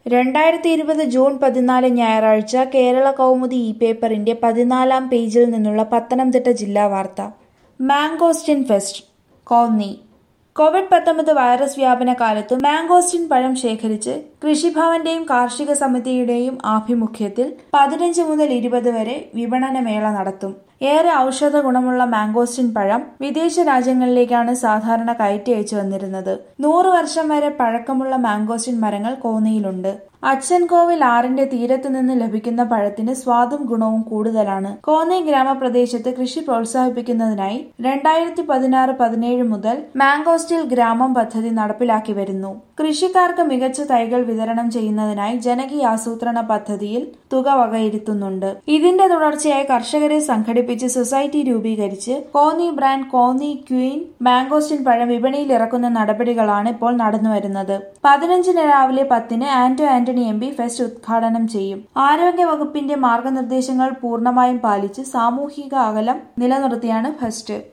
രണ്ടായിരത്തി ഇരുപത് ജൂൺ പതിനാല് ഞായറാഴ്ച കേരള കൗമുദി ഇ പേപ്പറിന്റെ പതിനാലാം പേജിൽ നിന്നുള്ള പത്തനംതിട്ട ജില്ലാ വാർത്ത മാംഗോസ്റ്റിൻ ഫെസ്റ്റ് കോന്നി കോവിഡ് പത്തൊമ്പത് വൈറസ് വ്യാപന കാലത്ത് മാംഗോസ്റ്റിൻ പഴം ശേഖരിച്ച് കൃഷിഭവന്റെയും കാർഷിക സമിതിയുടെയും ആഭിമുഖ്യത്തിൽ പതിനഞ്ച് മുതൽ ഇരുപത് വരെ വിപണന മേള നടത്തും ഏറെ ഔഷധ ഗുണമുള്ള മാംഗോസ്റ്റിൻ പഴം വിദേശ രാജ്യങ്ങളിലേക്കാണ് സാധാരണ കയറ്റി അയച്ചു വന്നിരുന്നത് നൂറ് വർഷം വരെ പഴക്കമുള്ള മാംഗോസ്റ്റിൻ മരങ്ങൾ കോന്നിയിലുണ്ട് അച്ഛൻകോവിൽ ആറിന്റെ തീരത്ത് നിന്ന് ലഭിക്കുന്ന പഴത്തിന് സ്വാദും ഗുണവും കൂടുതലാണ് കോന്നി ഗ്രാമപ്രദേശത്ത് കൃഷി പ്രോത്സാഹിപ്പിക്കുന്നതിനായി രണ്ടായിരത്തി പതിനാറ് പതിനേഴ് മുതൽ മാംഗോസ്റ്റിൽ ഗ്രാമം പദ്ധതി നടപ്പിലാക്കി വരുന്നു കൃഷിക്കാർക്ക് മികച്ച തൈകൾ വിതരണം ചെയ്യുന്നതിനായി ജനകീയ ആസൂത്രണ പദ്ധതിയിൽ തുക വകയിരുത്തുന്നുണ്ട് ഇതിന്റെ തുടർച്ചയായി കർഷകരെ സംഘടിപ്പിച്ച് സൊസൈറ്റി രൂപീകരിച്ച് Konni brand Konni queen mangosteen പഴം വിപണിയിൽ ഇറക്കുന്ന നടപടികളാണ് ഇപ്പോൾ നടന്നുവരുന്നത് പതിനഞ്ചിന് രാവിലെ പത്തിന് Anto Antony M P fest ഉദ്ഘാടനം ചെയ്യും ആരോഗ്യ വകുപ്പിന്റെ മാർഗനിർദ്ദേശങ്ങൾ പൂർണ്ണമായും പാലിച്ച് സാമൂഹിക അകലം നിലനിർത്തിയാണ് ഫെസ്റ്റ്